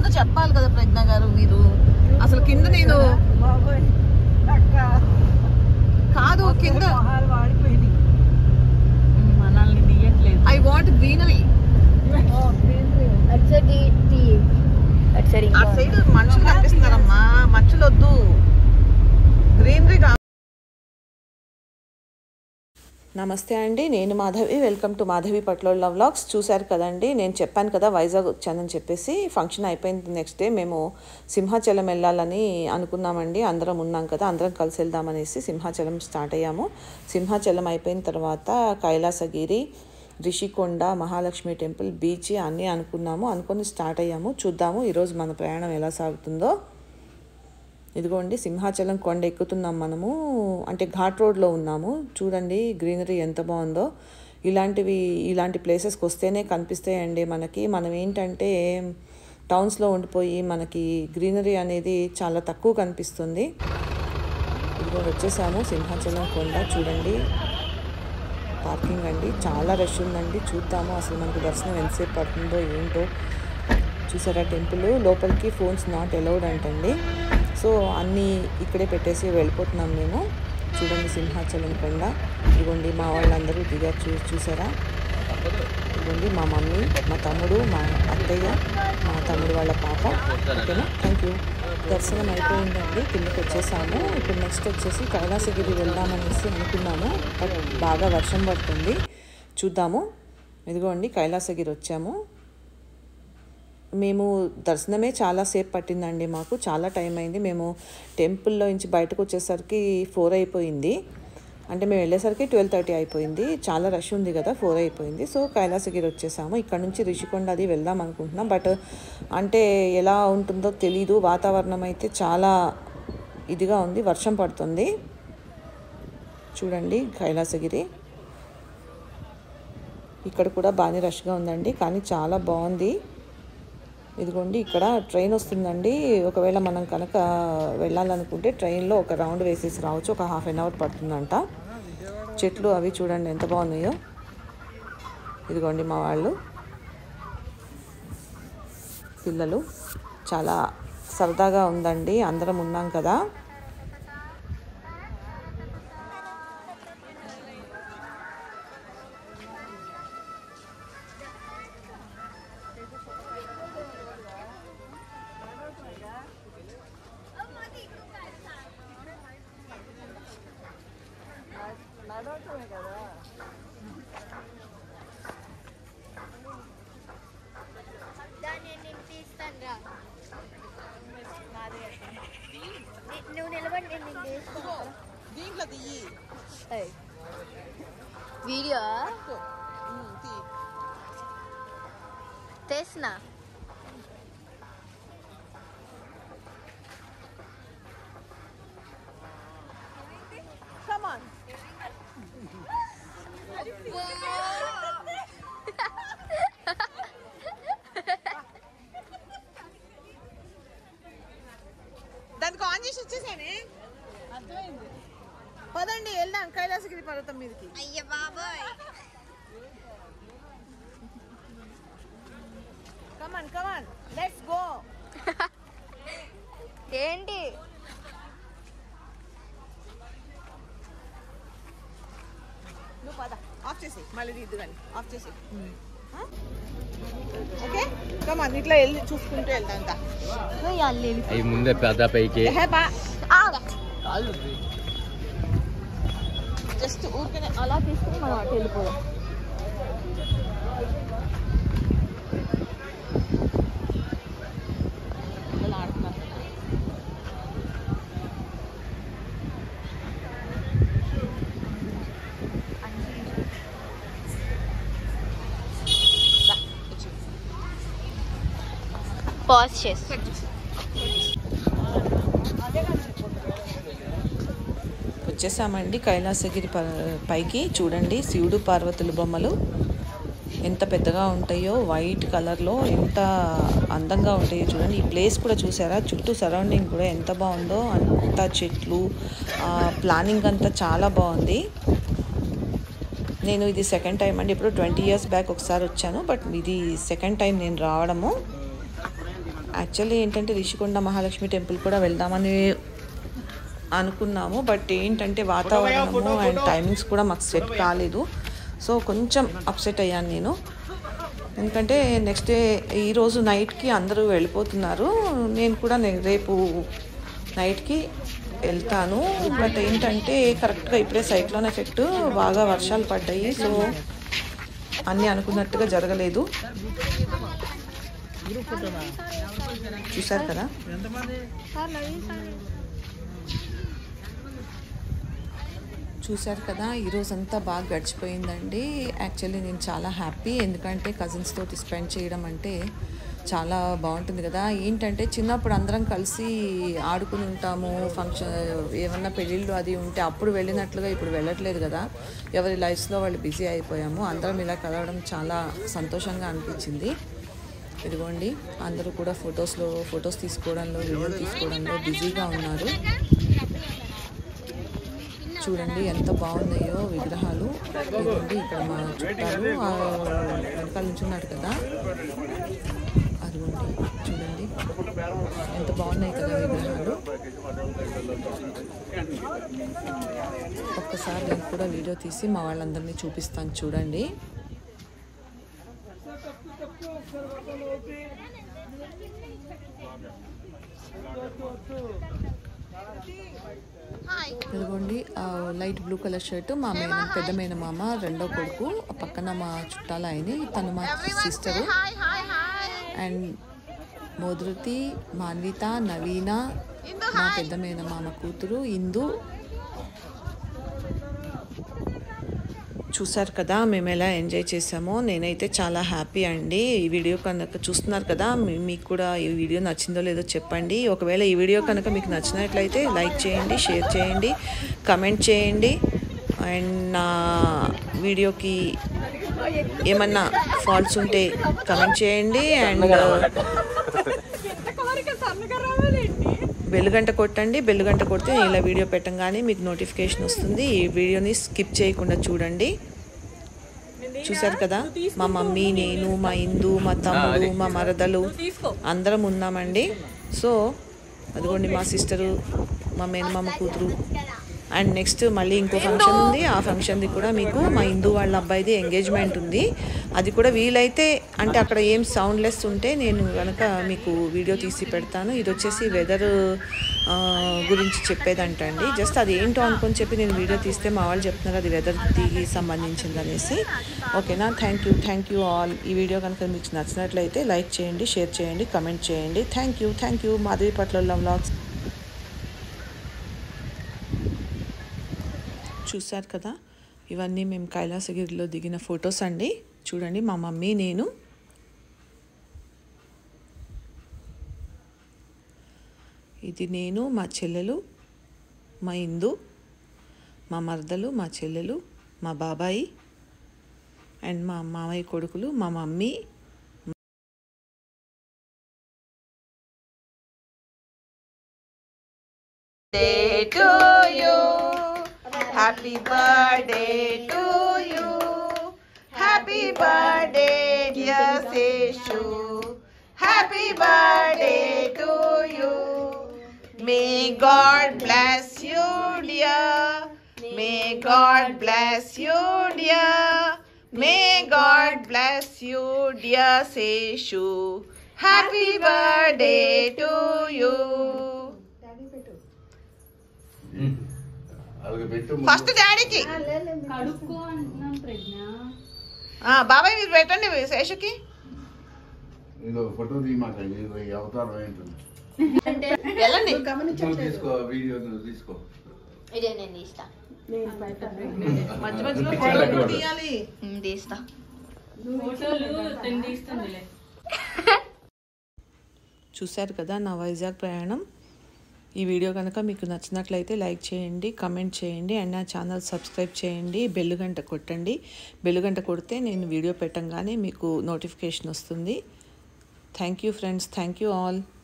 చెప్పాలి కదా ప్రజ్ఞ గారు మీరు అసలు కింద నేను బాబోయ్ అక్క కాదు కింద మొహాలు వాడిపోయినాయి మనల్ని తీయట్లేదు ఐ వాంట్ గ్రీనరీ అటు సైడ్ అటు సైడ్ ఆ సైడ్ మనుషులు కనిపిస్తున్నారమ్మా మనుషులు వద్దు గ్రీనరీ నమస్తే అండి నేను Madhavi welcome to Madhavi Patlolla vlogs చూశారు కదండి నేను చెప్పాను కదా వైజాగ్ వచ్చానని చెప్పేసి ఫంక్షన్ అయిపోయింది నెక్స్ట్ డే మేము సింహాచలం వెళ్ళాలని అనుకున్నామండి అందరం ఉన్నాం కదా అందరం కలిసి వెళ్దామనేసి సింహాచలం స్టార్ట్ అయ్యాము సింహాచలం అయిపోయిన తర్వాత కైలాసగిరి రిషికొండ మహాలక్ష్మి టెంపుల్ బీచ్ అన్నీ అనుకున్నాము అనుకొని స్టార్ట్ అయ్యాము చూద్దాము ఈరోజు మన ప్రయాణం ఎలా సాగుతుందో ఇదిగోండి సింహాచలం కొండ ఎక్కుతున్నాం మనము అంటే ఘాట్ రోడ్లో ఉన్నాము చూడండి గ్రీనరీ ఎంత బాగుందో ఇలాంటివి ఇలాంటి ప్లేసెస్కి వస్తేనే కనిపిస్తాయండి మనకి మనం ఏంటంటే టౌన్స్లో ఉండిపోయి మనకి గ్రీనరీ అనేది చాలా తక్కువ కనిపిస్తుంది ఇదిగో వచ్చేసాము సింహాచలం కొండ చూడండి పార్కింగ్ అండి చాలా రష్ ఉందండి చూద్దాము అసలు మనకు దర్శనం ఎంతసేపు పడుతుందో ఏంటో చూసారా టెంపుల్ లోపలికి ఫోన్స్ నాట్ అలౌడ్ అంటండి సో అన్నీ ఇక్కడే పెట్టేసి వెళ్ళిపోతున్నాం మేము చూడండి సింహాచలం కొండ ఇదిగోండి మా వాళ్ళందరూ దిగారు చూ చూసారా ఇదిగోండి మా మమ్మీ మా తమ్ముడు మా అత్తయ్య మా తమ్ముడు వాళ్ళ పాప ఓకేనా థ్యాంక్ యూ దర్శనం అయిపోయిందండి కిందకి వచ్చేసాము ఇప్పుడు నెక్స్ట్ వచ్చేసి కైలాసగిరి వెళ్దామనేసి అనుకున్నాము బట్ బాగా వర్షం పడుతుంది చూద్దాము ఇదిగోండి కైలాసగిరి వచ్చాము మేము దర్శనమే చాలాసేపు పట్టిందండి మాకు చాలా టైం అయింది మేము టెంపుల్లో నుంచి బయటకు వచ్చేసరికి ఫోర్ అయిపోయింది అంటే మేము వెళ్ళేసరికి ట్వెల్వ్ థర్టీ అయిపోయింది చాలా రష్ ఉంది కదా ఫోర్ అయిపోయింది సో కైలాసగిరి వచ్చేసాము ఇక్కడ నుంచి రిషికొండ అది వెళ్దాం అనుకుంటున్నాం బట్ అంటే ఎలా ఉంటుందో తెలీదు వాతావరణం అయితే చాలా ఇదిగా ఉంది వర్షం పడుతుంది చూడండి కైలాసగిరి ఇక్కడ కూడా బాగానే రష్గా ఉందండి కానీ చాలా బాగుంది ఇదిగోండి ఇక్కడ ట్రైన్ వస్తుందండి ఒకవేళ మనం కనుక వెళ్ళాలనుకుంటే ట్రైన్లో ఒక రౌండ్ వేసేసి రావచ్చు ఒక హాఫ్ అన్ అవర్ పడుతుందంట చెట్లు అవి చూడండి ఎంత బాగున్నాయో ఇదిగోండి మా వాళ్ళు పిల్లలు చాలా సరదాగా ఉందండి అందరం ఉన్నాం కదా దాన్ని నేను తీస్తాను రా నువ్వు నిలబడి నేను నీకు తీస్తాను దీంట్లో దియ్యి వీడియో తెస్తున్నా దానికి ఆన్ చేసి వచ్చేసానే పదండి వెళ్దాం కైలాసగిరి పర్వతం మీదకి అయ్య బాబోయ్ కమాన్ కమాన్ లెట్స్ గో ఏంటి నువ్వు పద ఆఫ్ చేసి మళ్ళీ దిద్దు కానీ ఆఫ్ చేసి ఓకే కమాన్ ఇట్లా వెళ్ళి చూసుకుంటూ వెళ్దాం దా. అవి ముందే పెద్ద పైకి ఎహే బా జస్ట్ ఊరికనే అలా తీసుకుని మనం అటు వెళ్ళిపోదాం పిల్లలు ఆడుతున్నారు దా, వచ్చి. పాజ్ చేసి వచ్చేసామండి కైలాసగిరి ప- పైకి చూడండి శివుడు పార్వతుల బొమ్మలు ఎంత పెద్దగా ఉంటాయో వైట్ కలర్లో ఎంత అందంగా ఉంటాయో చూడండి ఈ ప్లేస్ కూడా చూసారా చుట్టూ సరౌండింగ్ కూడా ఎంత బాగుందో అంతా చెట్లు ప్లానింగ్ అంతా చాలా బాగుంది నేను ఇది సెకండ్ టైం అండి ఇప్పుడు ట్వంటీ ఇయర్స్ బ్యాక్ ఒకసారి వచ్చాను బట్ ఇది సెకండ్ టైం నేను రావడము యాక్చువల్లీ ఏంటంటే రిషికొండ మహాలక్ష్మి టెంపుల్ కూడా వెళ్దామని అనుకున్నాము బట్ ఏంటంటే వాతావరణము అండ్ టైమింగ్స్ కూడా మాకు సెట్ కాలేదు సో కొంచెం అప్సెట్ అయ్యాను నేను ఎందుకంటే నెక్స్ట్ డే ఈరోజు నైట్కి అందరూ వెళ్ళిపోతున్నారు నేను కూడా నే- రేపు నైట్కి వెళ్తాను బట్ ఏంటంటే కరెక్ట్గా ఇప్పుడే సైక్లోన్ ఎఫెక్ట్ బాగా వర్షాలు పడ్డాయి సో అన్నీ అనుకున్నట్టుగా జరగలేదు చూసారు కదా సార్ నవీన్ సార్ చూశారు కదా ఈరోజు అంతా బాగా గడిచిపోయిందండి యాక్చువల్లీ నేను చాలా హ్యాపీ ఎందుకంటే కజిన్స్ తోటి స్పెండ్ చేయడం అంటే చాలా బాగుంటుంది కదా ఏంటంటే చిన్నప్పుడు అందరం కలిసి ఆడుకుని ఉంటాము ఫంక్షన్ ఏమన్నా పెళ్ళిళ్ళు అది ఉంటే అప్పుడు వెళ్ళినట్లుగా ఇప్పుడు వెళ్ళట్లేదు కదా ఎవరి లైఫ్స్లో వాళ్ళు బిజీ అయిపోయాము అందరం ఇలా కలవడం చాలా సంతోషంగా అనిపించింది ఇదిగోండి అందరూ కూడా ఫొటోస్లో ఫొటోస్ తీసుకోవడంలో వీడియో తీసుకోవడంలో బిజీగా ఉన్నారు చూడండి ఎంత బాగున్నాయో విగ్రహాలు ఇదిగోండి ఇక్కడ మా చుట్టాలు ఆ వెనకాల నుంచి ఉన్నాడు కదా అదిగోండి చూడండి ఎంత బాగున్నాయి కదా విగ్రహాలు ఒక్కసారి నేను కూడా వీడియో తీసి మా వాళ్ళందరినీ చూపిస్తాను చూడండి ఇదిగోండి ఆ లైట్ బ్లూ కలర్ షర్ట్ మా మేన పెద్ద మేన మామ రెండో కొడుకు ఆ పక్కన మా చుట్టాలు ఆయన తను మా సిస్టరు అండ్ మోదృతి మాన్విత నవీన మా పెద్ద మేన మామ కూతురు ఇందు చూసారు కదా మేము ఎలా ఎంజాయ్ చేసామో నేనైతే చాలా హ్యాపీ అండి ఈ వీడియో కనుక చూస్తున్నారు కదా మీ- మీకు కూడా ఈ వీడియో నచ్చిందో లేదో చెప్పండి ఒకవేళ ఈ వీడియో కనుక మీకు నచ్చినట్లయితే లైక్ చేయండి షేర్ చేయండి కమెంట్ చేయండి అండ్ నా వీడియోకి ఏమన్నా ఫాల్ట్స్ ఉంటే కమెంట్ చేయండి అండ్ బెల్లుగంట కొట్టండి బెల్లుగంట కొడితే నేను ఇలా వీడియో పెట్టంగానే మీకు నోటిఫికేషన్ వస్తుంది ఈ వీడియోని స్కిప్ చేయకుండా చూడండి చూశారు కదా మా మమ్మీ నేను మా ఇందు మా తమ్ముడు మా మరదలు అందరం ఉన్నామండి సో అదిగోండి మా సిస్టరు మా మేనమామ కూతురు అండ్ నెక్స్ట్ మళ్ళీ ఇంకో ఫంక్షన్ ఉంది ఆ ఫంక్షన్ది కూడా మీకు మా హిందూ వాళ్ళ అబ్బాయిది ఎంగేజ్మెంట్ ఉంది అది కూడా వీలైతే అంటే అక్కడ ఏం సౌండ్లెస్ ఉంటే నేను కనుక మీకు వీడియో తీసి పెడతాను ఇది వచ్చేసి వెదర్ గురించి చెప్పేదంట అండి జస్ట్ అది ఏంటో అనుకొని చెప్పి నేను వీడియో తీస్తే మా వాళ్ళు చెప్తున్నారు అది వెదర్కి సంబంధించింది అనేసి ఓకేనా thank you thank you all ఈ వీడియో కనుక మీకు నచ్చినట్లయితే లైక్ చేయండి షేర్ చేయండి కమెంట్ చేయండి thank you thank you Madhavi Patla vlogs చూశారు కదా ఇవన్నీ మేము కైలాసగిరిలో దిగిన ఫొటోస్ అండి చూడండి మా మమ్మీ నేను ఇది నేను మా చెల్లెలు మా ఇందు మా మరదలు మా చెల్లెలు మా బాబాయి అండ్ మా మామయ్య కొడుకులు మా mummy birthday to you. Happy birthday to you. Happy birthday, dear Seshu. Happy birthday to you. May God bless you, dear. May God bless you, dear. May God bless you, dear Seshu. Happy birthday to you. First డాడీకి కడుక్కో అంటున్నాం ప్రజ్ఞ ఆ, బాబాయ్ మీరు పెట్టండి శేషుకి ఇదో photo తీయమాకండి ఇదిగో ఈ అవతారం ఏంటండి వెళ్ళండి నువ్వు తీసుకో వీడియో నువ్వు తీసుకో ఇదే నేను తీస్తా మధ్య మధ్యలో ఫోటోలు తీయాలి ఉమ్, తీస్తా ఫోటోలు తను తీస్తుందిలే చూశారు కదా నా వైజాగ్ ప్రయాణం ఈ వీడియో కనుక మీకు నచ్చినట్లయితే లైక్ చేయండి కమెంట్ చేయండి అండ్ నా ఛానల్ సబ్స్క్రైబ్ చేయండి బెల్ గంట కొట్టండి బెల్ గంట కొడితే నేను వీడియో పెట్టంగానే మీకు నోటిఫికేషన్ వస్తుంది thank you friends thank you all